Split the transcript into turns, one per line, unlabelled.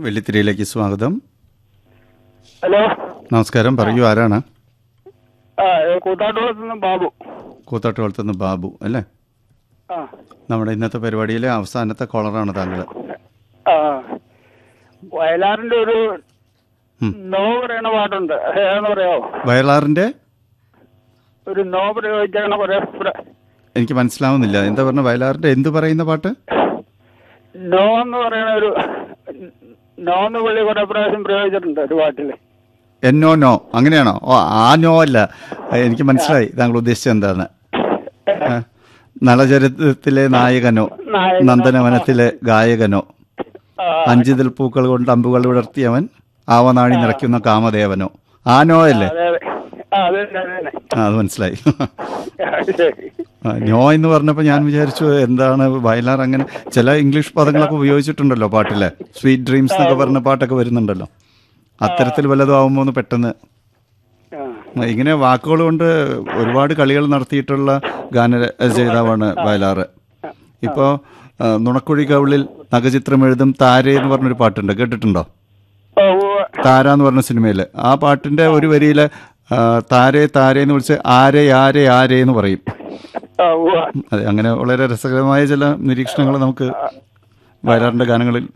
വെള്ളിത്തിരയിലേക്ക് സ്വാഗതം
ഹലോ
നമസ്കാരം പറയൂ ആരാണ്
ആ കൂത്താട്ടുകുളത്ത് നിന്ന് ബാബു
കൂത്താട്ടുകുളത്തുനിന്ന് ബാബു അല്ലേ
ആ
നമ്മുടെ ഇന്നത്തെ പരിപാടിയിലെ അവസാനത്തെ കോളറാണ് താങ്കൾ
ആ വയലാറിന്റെ ഒരു
ഉം.
നോ പറയണ പാട്ടുണ്ട് ഏതാന്ന് പറയാവോ
വയലാറിന്റെ
ഒരു നോ പ്രയോഗിച്ചാണ് കുറെ പ്ര-
എനിക്ക് മനസ്സിലാവുന്നില്ല എന്താ പറഞ്ഞ വയലാറിന്റെ എന്ത് പറയുന്ന പാട്ട്
നോ എന്ന് പറയണ ഒരു നോ എന്ന് പുള്ളി കുറെ പ്രാവശ്യം പ്രയോഗിച്ചിട്ടുണ്ട് ഒരു പാട്ടില്
എന്നോ നോ അങ്ങനെയാണോ ഓ ആ നോ അല്ല എനിക്ക് മനസ്സിലായി താങ്കൾ ഉദ്ദേശിച്ചത് എന്താണ് ആ, നളചരിത്രത്തിലെ നായകനോ
നായകനോ.
നന്ദനവനത്തിലെ ഗായകനോ
ആ,
അഞ്ചിതിൽ പൂക്കൾ കൊണ്ട് അമ്പുകൾ വിടർത്തിയവൻ ആവനാഴി നിറയ്ക്കുന്ന കാമദേവനോ ആ നോ അല്ലേ
അതെ അതെ ആ അതെ അതെ അതെ
ആ അത് മനസ്സിലായി
ആ, ശരി
ആ, നോ എന്ന് പറഞ്ഞപ്പോൾ ഞാൻ വിചാരിച്ചു എന്താണ് വയലാർ അങ്ങനെ ചില ഇംഗ്ലീഷ് പദങ്ങളൊക്കെ ഉപയോഗിച്ചിട്ടുണ്ടല്ലോ പാട്ടിലെ സ്വീറ്റ് ഡ്രീംസ് എന്നൊക്കെ പറഞ്ഞ പാട്ടൊക്കെ വരുന്നുണ്ടല്ലോ അത്തരത്തിൽ വല്ലതും ആവുമ്പോൾ ഒന്ന് പെട്ടെന്ന്
ആ
ആ, ഇങ്ങനെ വാക്കുകൾ കൊണ്ട് ഒരുപാട് കളികൾ നടത്തിയിട്ടുള്ള ഗാനരചയിതാവാണ് വയലാറ് ഇപ്പോൾ നുണക്കുഴി കവിളിൽ നഖചിത്രം എഴുതും താര എന്ന് പറഞ്ഞൊരു പാട്ടുണ്ട് കേട്ടിട്ടുണ്ടോ
ഓ ഉവ്വ്.
താര എന്ന് പറഞ്ഞ സിനിമയിൽ ആ പാട്ടിന്റെ ഒരു വരിയിൽ താരേ താരേ എന്ന് വിളിച്ച് ആരെ ആരെ ആരെ എന്ന് പറയും
ആ ഉവ്വ്.
അതെ അങ്ങനെ വളരെ രസകരമായ ചില നിരീക്ഷണങ്ങൾ നമുക്ക് വയലാറിന്റെ ഗാനങ്ങളിൽ